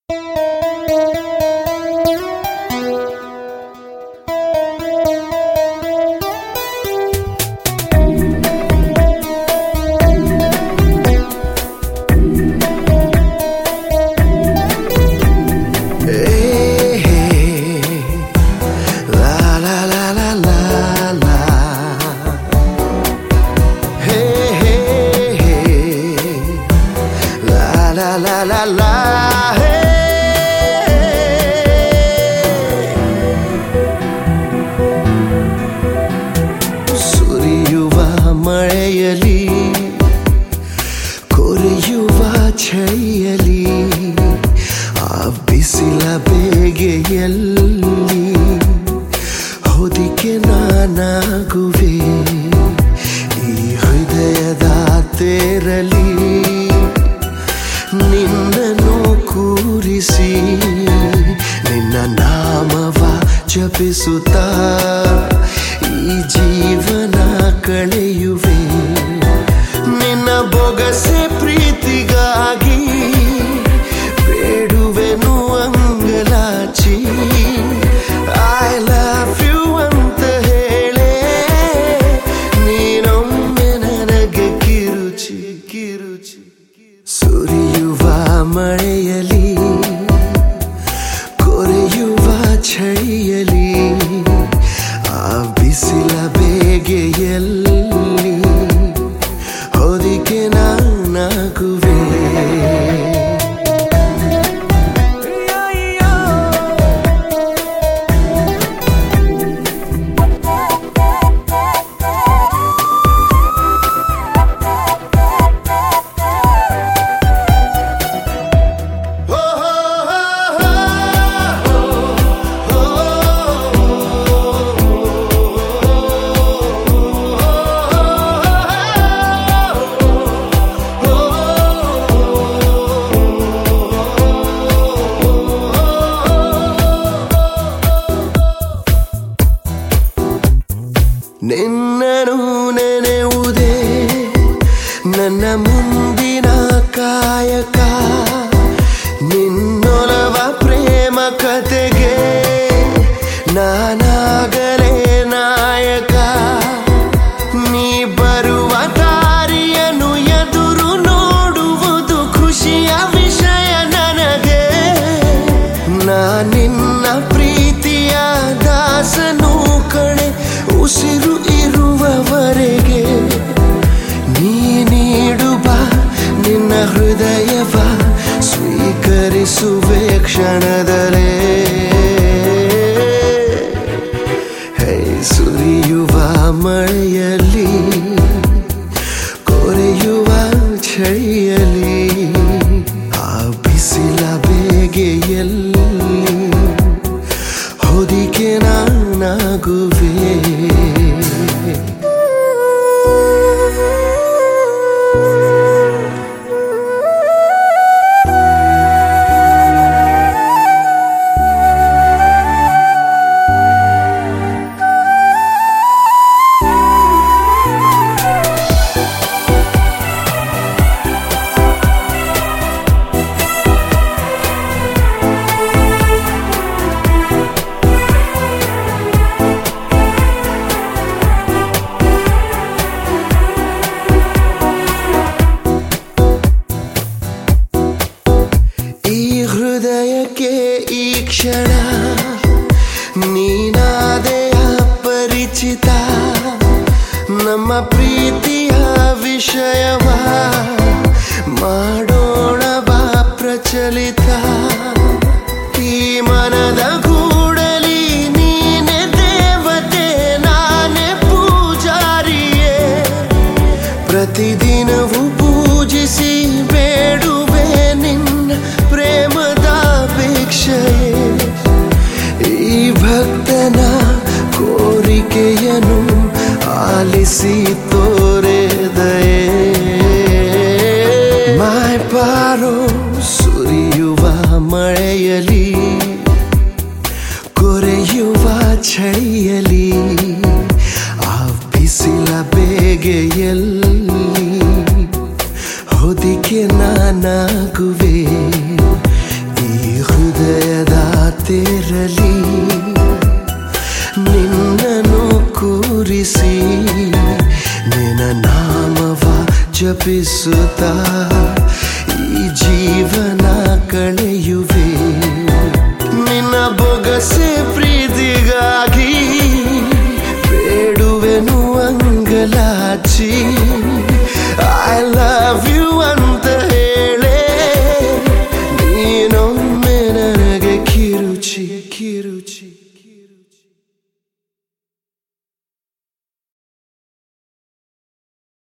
ಬಿಸಿಲ ಬೇಗೆಯಲ್ಲಿ ಹೊದಿಕೆ ನಾನಾಗುವೆ ಈ ಹೃದಯದ ತೇರಲಿ ನಿನ್ನನ್ನು ಕೂರಿಸಿ ನಿನ್ನ ನಾಮವ ಜಪಿಸುತ್ತಾ ಈ ಜೀವನ ಕಳೆಯುವೆ ನಿನ್ನ ಬೊಗಸೆ ಪ್ರೀತಿಗಾಗಿ ಬೇಡುವೆನು ಅಂಗಲಾಚಿ ಐ ಲವ್ ಯು ಅಂತ ಹೇಳೇ ನೀನೊಮ್ಮೆ ನನಗೆ ಕಿರುಚಿ ಕಿರುಚಿ ಸುರಿಯುವ ಮಳೆಯಲಿ ಕೊರೆಯುವ ಚಳಿಯಲಿ ಆ ಬಿಸಿಲ ಬೇಗೆಯಲ್ಲಿ ಹೊದಿಕೆ ನಾನಾಗುವೆ ನಿನ್ನನು ನೆನೆಯುವುದೇ ನನ್ನ ಮುಂದಿನ ಕಾಯಕ ನಿನ್ನೊಲವ ಪ್ರೇಮ ಕತೆಗೆ ನಾನಾಗಲೇ ನಾಯಕ ನೀ ಬರುವ ದಾರಿಯನ್ನು ಎದುರು ನೋಡುವುದು ಖುಷಿಯ ವಿಷಯ ನನಗೆ ನಾ ನಿನ್ನ ಪ್ರೀತಿಯ ದಾಸನು ಕಣೆ ಉಸಿರು ಇರುವವರೆಗೆ ನೀ ನೀಡುವ ನಿನ್ನ ಹೃದಯವ ಸ್ವೀಕರಿಸುವೆ ಕ್ಷಣದಲೇ ಹೇ ಸುರಿಯುವ ಮಳೆಯಲ್ಲಿ ಕೊರೆಯುವ ಚಳಿಯಲಿ ಆ ಬಿಸಿಲ ಬೇಗೆಯಲ್ಲಿ ಹೊದಿಕೆ ನಾನಾಗುವೆ ಈ ಹೃದಯಕ್ಕೆ ಈ ಕ್ಷಣ ನೀನಾದೆಯ ಪರಿಚಿತ ನಮ್ಮ ಪ್ರೀತಿಯ ವಿಷಯವ ಮಾಡೋಣ ಬಾ ಪ್ರಚಲಿತ ಈ ಮನದ ಗೂಡಲಿ ನೀನೆ ದೇವತೆ ನಾನೇ ಪೂಜಾರಿಯೇ ಪ್ರತಿದಿನವೂ ಪೂಜಿಸಿ ಬೇಡುವೆ ನಿನ್ನ ಪ್ರೇಮದ ಅಪೇಕ್ಷೆಯೇ ಈ ಭಕ್ತನ ಕೋರಿಕೆಯನ್ನು ಆಲಿಸಿ ತೋರೆ ದಯೆ ಮಾಯ್ ಪಾರೋ ಸುರಿಯುವ ಮಳೆಯಲಿ ಕೊರೆಯುವ ಚಳಿಯಲಿ ಆ ಬಿಸಿಲ ಬೇಗೆಯಲ್ಲಿ ಹೊದಿಕೆ ನಾನಾಗುವೆ ಈ ಜಪಿಸುತ್ತಾ ಈ ಜೀವನ ಕಳೆಯುವೆ ನಿನ್ನ ಬೊಗಸೆ ಪ್ರೀತಿಗಾಗಿ ಬೇಡುವೆನು ಅಂಗಲಾಚಿ